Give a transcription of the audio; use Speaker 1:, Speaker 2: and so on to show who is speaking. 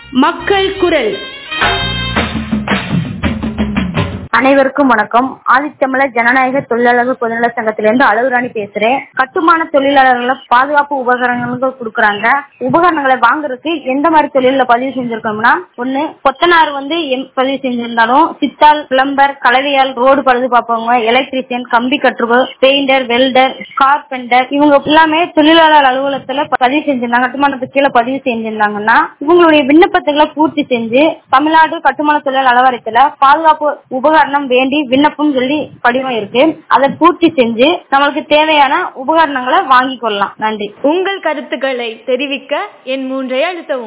Speaker 1: மக்கள் குரல்
Speaker 2: அனைவருக்கும் வணக்கம் ஆதித்தமிழர் ஜனநாயக தொழிலாளர்கள் பொதுநல சங்கத்திலிருந்து அழகுராணி பேசுறேன் கட்டுமான தொழிலாளர்களை பாதுகாப்பு உபகரணங்கள் கொடுக்குறாங்க உபகரணங்களை வாங்குறதுக்கு எந்த மாதிரி தொழில பதிவு செஞ்சிருக்கோம்னா ஒண்ணு கொத்தனார் வந்து எம் பதிவு செஞ்சிருந்தாலும் சித்தாள் பிளம்பர் கலவையால் ரோடு பழுது பார்ப்பவங்க எலக்ட்ரீசியன் கம்பி கட்டுருவு பெயிண்டர் வெல்டர் கார்பெண்டர் இவங்க எல்லாமே தொழிலாளர் அலுவலகத்துல பதிவு செஞ்சிருந்தாங்க கட்டுமானத்துக்கு கீழே பதிவு செஞ்சிருந்தாங்கன்னா இவங்களுடைய விண்ணப்பத்துகளை பூர்த்தி செஞ்சு தமிழ்நாடு கட்டுமான தொழிலாளர் அலுவலகத்துல பாதுகாப்பு உபகரணம் வேண்டி விண்ணப்பம் சொல்லி படிவம் இருக்கு அதை பூர்த்தி செஞ்சு நம்மளுக்கு தேவையான உபகரணங்களை வாங்கி கொள்ளலாம் நன்றி
Speaker 1: உங்கள் கருத்துக்களை தெரிவிக்க என் மூன்றை அழுத்தவும்